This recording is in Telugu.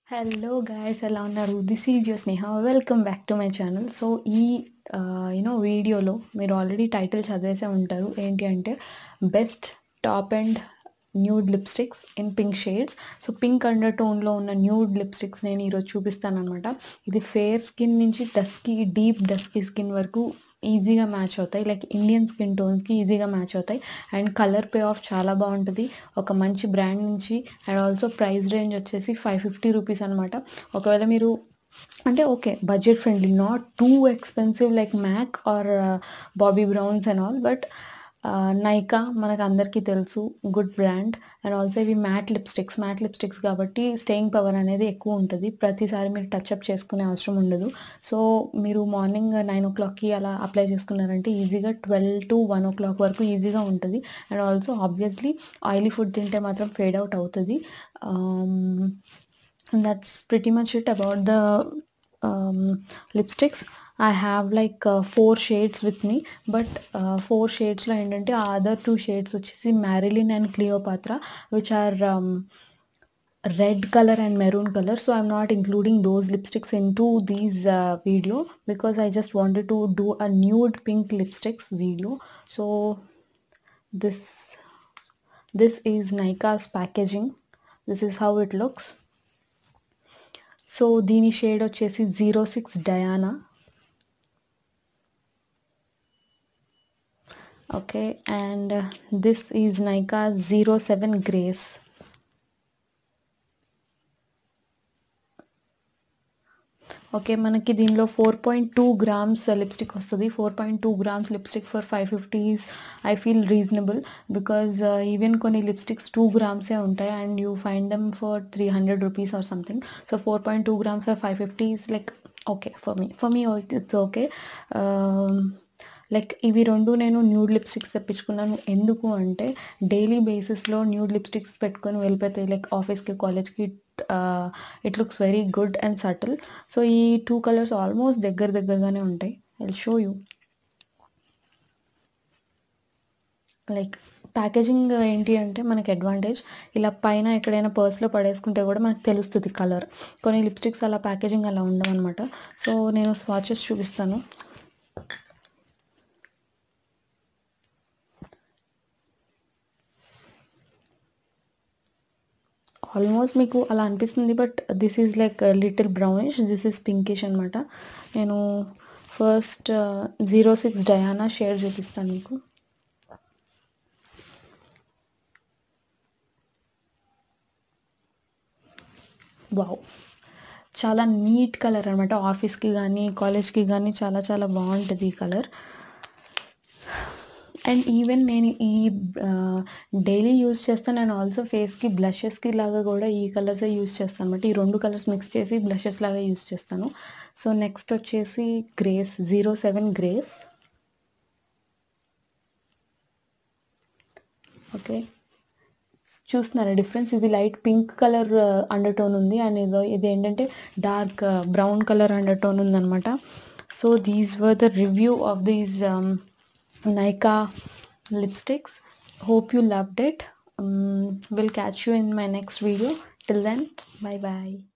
హలో గాయ్స్ ఎలా ఉన్నారు this is your Sneha welcome back to my channel so ఈ యూనో వీడియోలో మీరు ఆల్రెడీ టైటిల్ చదివేసే ఉంటారు ఏంటి అంటే best top and nude lipsticks in pink shades so pink under టోన్లో ఉన్న న్యూడ్ లిప్స్టిక్స్ నేను ఈరోజు చూపిస్తాను అనమాట ఇది ఫేర్ స్కిన్ నుంచి డస్కీ డీప్ డస్కీ స్కిన్ వరకు ఈజీగా మ్యాచ్ అవుతాయి లైక్ ఇండియన్ స్కిన్ టోన్స్కి ఈజీగా మ్యాచ్ అవుతాయి అండ్ కలర్ పే ఆఫ్ చాలా బాగుంటుంది ఒక మంచి బ్రాండ్ నుంచి అండ్ ఆల్సో ప్రైస్ రేంజ్ వచ్చేసి ఫైవ్ ఫిఫ్టీ రూపీస్ అనమాట ఒకవేళ మీరు అంటే okay budget friendly not too expensive like MAC or Bobbi Brown's and all but Nykaa మనకు అందరికీ తెలుసు గుడ్ బ్రాండ్ అండ్ ఆల్సో ఇవి మ్యాట్ లిప్స్టిక్స్ మ్యాట్ లిప్స్టిక్స్ కాబట్టి స్టేయింగ్ పవర్ అనేది ఎక్కువ ఉంటుంది ప్రతిసారి మీరు టచ్అప్ చేసుకునే అవసరం ఉండదు సో మీరు మార్నింగ్ నైన్ ఓ క్లాక్కి అలా అప్లై చేసుకున్నారంటే ఈజీగా twelve to one o'clock వరకు ఈజీగా ఉంటుంది and also obviously oily food తింటే మాత్రం ఫేడ్ అవుట్ అవుతుంది that's pretty much it about the lipsticks I have like four shades with me but four షేడ్స్లో ఏంటంటే ఆ అదర్ టూ షేడ్స్ వచ్చేసి Marilyn and Cleopatra which are red colour and maroon colour so I'm not including those lipsticks in to these video because I just wanted to do a nude pink lipsticks video so this this is Nykaa's packaging this is how it looks so దీని షేడ్ వచ్చేసి zero six Diana okay and this is Nykaa zero seven Grace okay మనకి దీనిలో four point two grams lipstick వస్తుంది four point two grams lipstick for five fifties I feel reasonable because even కొన్ని లిప్స్టిక్స్ టూ గ్రామ్సే ఉంటాయి and you find them for three hundred rupees or something so four point two grams for five fifties like okay for me for me it's okay like ఇవి రెండు నేను న్యూడ్ లిప్స్టిక్స్ తెప్పించుకున్నాను ఎందుకు అంటే డైలీ బేసిస్లో న్యూడ్ లిప్స్టిక్స్ పెట్టుకొని వెళ్ళిపోతాయి లైక్ ఆఫీస్కి కాలేజ్కి it looks very good and subtle so ఈ టూ కలర్స్ ఆల్మోస్ట్ దగ్గర దగ్గరగానే ఉంటాయి I show you like packaging ఏంటి అంటే మనకి అడ్వాంటేజ్ ఇలా పైన ఎక్కడైనా పర్స్లో పడేసుకుంటే కూడా మనకు తెలుస్తుంది కలర్ కొన్ని లిప్స్టిక్స్ అలా ప్యాకేజింగ్ అలా ఉండవు అనమాట సో నేను స్వాచెస్ చూపిస్తాను ఆల్మోస్ట్ మీకు అలా అనిపిస్తుంది but this is like little brownish this is pinkish అనమాట నేను first zero six Diana shade చూపిస్తాను మీకు వావ్ చాలా నీట్ కలర్ అనమాట ఆఫీస్కి కానీ కాలేజ్కి కానీ చాలా చాలా బాగుంటుంది ఈ కలర్ అండ్ ఈవెన్ నేను ఈ డైలీ యూజ్ చేస్తాను అండ్ ఆల్సో ఫేస్కి బ్లషెస్కి లాగా కూడా ఈ కలర్సే యూజ్ చేస్తాను అనమాట ఈ రెండు కలర్స్ మిక్స్ చేసి బ్లషెస్ లాగా యూజ్ చేస్తాను సో నెక్స్ట్ వచ్చేసి Grace zero seven Grace okay చూస్తున్నారా డిఫరెన్స్ ఇది light pink colour undertone ఉంది అండ్ ఇదో ఇది ఏంటంటే dark brown colour undertone ఉందన్నమాట so these were the review of these Nika lipsticks. Hope you loved it. Um, we'll catch you in my next video. Till then, bye bye.